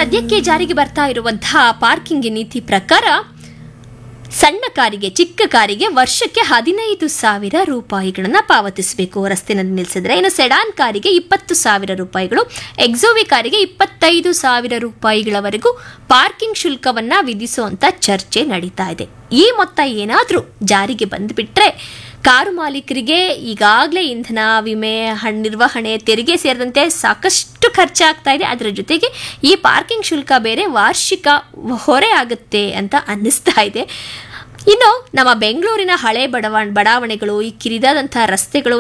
ಸದ್ಯಕ್ಕೆ ಜಾರಿಗೆ ಬರ್ತಾ ಇರುವಂತಹ ಪಾರ್ಕಿಂಗ್ ನೀತಿ ಪ್ರಕಾರ ಸಣ್ಣ ಕಾರಿಗೆ ಚಿಕ್ಕ ಕಾರಿಗೆ ವರ್ಷಕ್ಕೆ ಹದಿನೈದು ಸಾವಿರ ರೂಪಾಯಿಗಳನ್ನು ಪಾವತಿಸಬೇಕು ರಸ್ತೆನಲ್ಲಿ ನಿಲ್ಲಿಸಿದ್ರೆ ಇನ್ನು ಸೆಡಾನ್ ಕಾರಿಗೆ ಇಪ್ಪತ್ತು ಸಾವಿರ ರೂಪಾಯಿಗಳು ಎಕ್ಸೋವಿ ಕಾರಿಗೆ ಇಪ್ಪತ್ತೈದು ಸಾವಿರ ರೂಪಾಯಿಗಳವರೆಗೂ ಪಾರ್ಕಿಂಗ್ ಶುಲ್ಕವನ್ನ ವಿಧಿಸುವಂತ ಚರ್ಚೆ ನಡೀತಾ ಇದೆ ಈ ಮೊತ್ತ ಏನಾದರೂ ಜಾರಿಗೆ ಬಂದುಬಿಟ್ರೆ ಕಾರು ಮಾಲೀಕರಿಗೆ ಈಗಾಗಲೇ ಇಂಧನ ವಿಮೆ ಹಣ್ ನಿರ್ವಹಣೆ ತೆರಿಗೆ ಸೇರಿದಂತೆ ಸಾಕಷ್ಟು ಖರ್ಚಾಗ್ತಾ ಇದೆ ಅದರ ಜೊತೆಗೆ ಈ ಪಾರ್ಕಿಂಗ್ ಶುಲ್ಕ ಬೇರೆ ವಾರ್ಷಿಕ ಹೊರೆ ಆಗುತ್ತೆ ಅಂತ ಅನ್ನಿಸ್ತಾ ಇದೆ ಇನ್ನು ನಮ್ಮ ಬೆಂಗಳೂರಿನ ಹಳೆ ಬಡವ ಬಡಾವಣೆಗಳು ಈ ಕಿರಿದಾದಂತಹ ರಸ್ತೆಗಳು